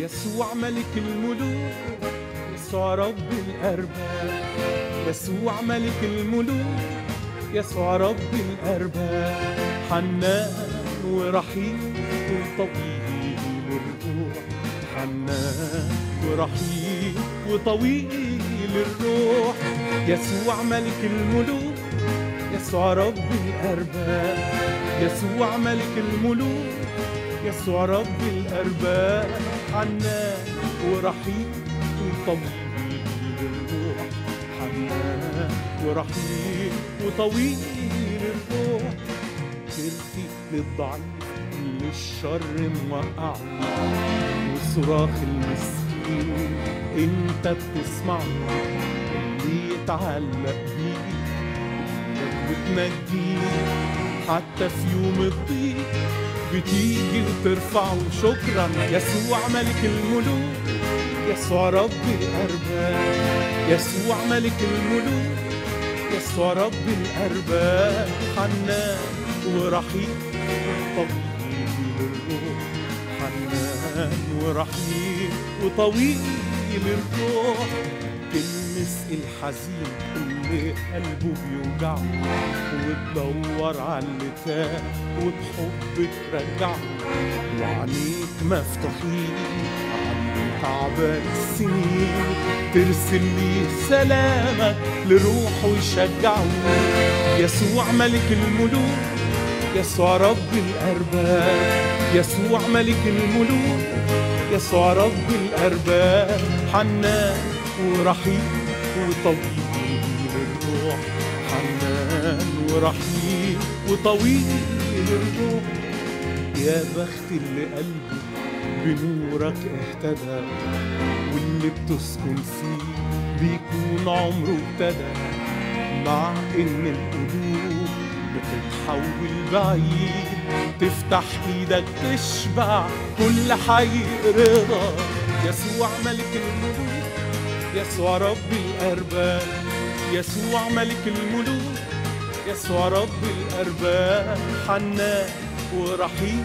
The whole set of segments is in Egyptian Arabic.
يسوع ملك الملوك يسوع رب الأرباب يسوع ملك الملوك يسوع رب الأرباب حنان ورحيم وطويل الروح حنان ورحيم وطويل الروح يسوع ملك الملوك يسوع رب الأرباب يسوع ملك الملوك يسوع رب الأرباب حنان ورحيم وطويل الروح حنان ورحيم وطويل الروح ترثي للضعيف للشر موقعني وصراخ المسكين انت بتسمعه اللي يتعلق بيك وتنجيه حتى في يوم الضيق بتيجي وترفعه شكرا يسوع ملك الملوك يسوع رب الأرباب يسوع ملك الملوك يسوع رب الأرباب حنان ورحيم طويل الروح حنان ورحيم وطويل الروح تلمس الحزين اللي قلبه بيوجعه وتدور على اللي تاه وبحب ترجعه وعينيك مفتوحين عاللي تعبان السنين ترسل لي سلامك لروحه يشجعه يسوع ملك الملوك يسوع رب الأرباب يسوع ملك الملوك يسوع رب الأرباب حنان ورحيم وطويل الروح حنان ورحيم وطويل الروح يا بخت اللي قلبه بنورك اهتدى واللي بتسكن فيه بيكون عمره ابتدى مع ان القلوب بتتحول بعيد تفتح ايدك تشبع كل حي رضا يسوع ملك الملوك يسوع رب الأرباب يسوع ملك الملوك يسوع رب الأرباب حنان ورحيم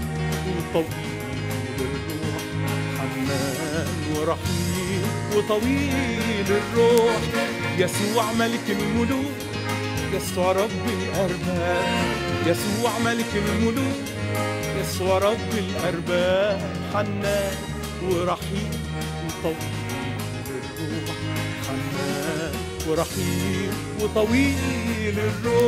وطويل الروح حنان ورحيم وطويل الروح يسوع ملك الملوك يسوع رب الأرباب يسوع ملك الملوك يسوع رب الأرباب حنان ورحيم وطويل الروح حنان ورحيم وطويل الروح